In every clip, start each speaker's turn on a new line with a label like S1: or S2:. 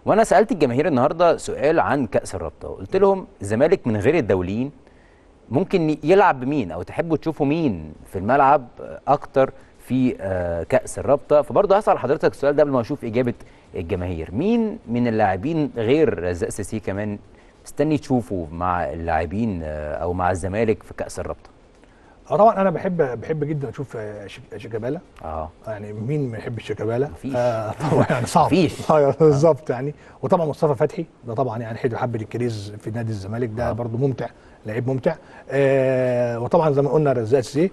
S1: وانا سالت الجماهير النهارده سؤال عن كاس الرابطه قلت لهم الزمالك من غير الدوليين ممكن يلعب بمين او تحبوا تشوفوا مين في الملعب اكتر في آه، كاس الرابطه فبرضه هسال حضرتك السؤال ده قبل ما اشوف اجابه الجماهير مين من اللاعبين غير رزاق سيسي كمان مستني تشوفه مع اللاعبين آه، او مع الزمالك في كاس الرابطه
S2: اه طبعا انا بحب بحب جدا اشوف آه، شيك- شيكابالا
S1: اه
S2: يعني مين ما يحبش شيكابالا
S1: مفيش.
S2: آه طبعا يعني صعب
S1: مفيش.
S2: آه بالظبط يعني وطبعا مصطفى فتحي ده طبعا يعني حد حب الكريز في نادي الزمالك ده
S1: آه.
S2: برضه ممتع لعيب ممتع آه وطبعا زي ما قلنا رزاق سي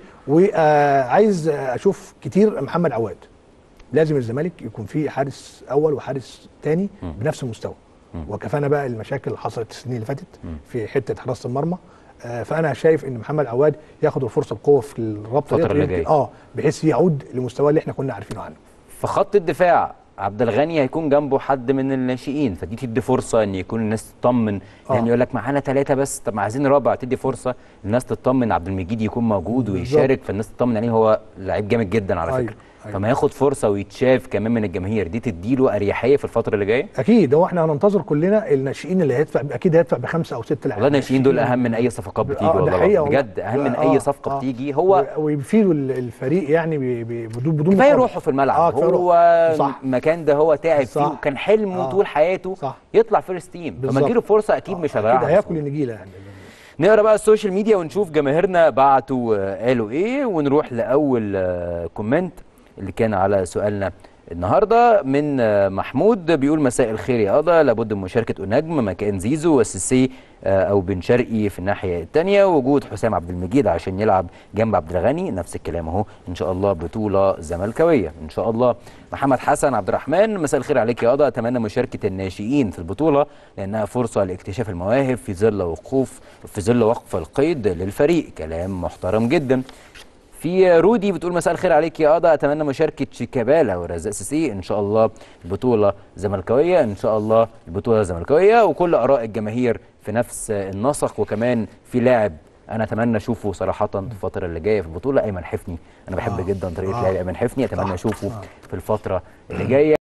S2: وعايز اشوف كتير محمد عواد لازم الزمالك يكون فيه حارس اول وحارس تاني
S1: مم.
S2: بنفس المستوى
S1: مم.
S2: وكفانا بقى المشاكل اللي حصلت السنين اللي فاتت
S1: مم.
S2: في حته حراسه المرمى آه، فانا شايف ان محمد عواد ياخد الفرصه بقوه في الرابطه
S1: الفترة
S2: ديت
S1: اللي
S2: يمكن-
S1: جاية.
S2: اه بحيث يعود لمستواه اللي احنا كنا عارفينه عنه
S1: في خط الدفاع عبد الغني هيكون جنبه حد من الناشئين فدي تدي فرصه ان يكون الناس تطمن
S2: آه.
S1: يعني يقول لك معانا ثلاثه بس طب ما عايزين رابع تدي فرصه الناس تطمن عبد المجيد يكون موجود
S2: بالظبط.
S1: ويشارك فالناس تطمن عليه هو لعيب جامد جدا على
S2: أيوة،
S1: فكره
S2: أيوة.
S1: فما ياخد فرصه ويتشاف كمان من الجماهير دي تديله اريحيه في الفتره اللي جايه
S2: اكيد هو احنا هننتظر كلنا الناشئين اللي هيدفع اكيد هيدفع بخمسه او ست لاعبين
S1: والله الناشئين دول اهم من اي صفقات بتيجي
S2: آه، ده
S1: والله
S2: حقيقة
S1: العظيم.
S2: والله.
S1: بجد اهم من
S2: آه،
S1: اي صفقه
S2: آه.
S1: بتيجي هو
S2: و- ويفيدوا ال- الفريق يعني ب- ب- بدون بدون
S1: كفايه
S2: مقابل.
S1: روحه في الملعب
S2: آه، كفاية
S1: هو
S2: روح. صح
S1: المكان ده هو تعب فيه
S2: صح.
S1: وكان حلمه
S2: آه.
S1: طول حياته
S2: صح.
S1: يطلع فيرست تيم فما
S2: بالظبط.
S1: تجيله فرصه اكيد مش
S2: آه،
S1: هيضيعها
S2: اكيد هياكل
S1: بسهولة.
S2: النجيله يعني
S1: نقرا بقى السوشيال ميديا ونشوف جماهيرنا بعتوا آه، قالوا ايه ونروح لاول آه، كومنت اللي كان على سؤالنا النهارده من آه، محمود بيقول مساء الخير يا قضا لابد من مشاركه نجم مكان زيزو والسيسي آه، او بن شرقي في الناحيه الثانيه وجود حسام عبد المجيد عشان يلعب جنب عبد الغني نفس الكلام اهو ان شاء الله بطوله زملكاويه ان شاء الله محمد حسن عبد الرحمن مساء الخير عليك يا قضا اتمنى مشاركه الناشئين في البطوله لانها فرصه لاكتشاف المواهب في ظل وقوف في ظل وقف القيد للفريق كلام محترم جدا في رودي بتقول مساء الخير عليك يا قضا اتمنى مشاركه شيكابالا ورزاق سيسي ان شاء الله البطوله زملكاويه ان شاء الله البطوله زملكاويه وكل اراء الجماهير في نفس النسق وكمان في لاعب انا اتمنى اشوفه صراحه في الفتره اللي جايه في البطوله ايمن حفني انا بحب
S2: آه.
S1: جدا طريقه
S2: آه.
S1: لعب ايمن حفني اتمنى
S2: صح.
S1: اشوفه
S2: آه.
S1: في الفتره اللي جايه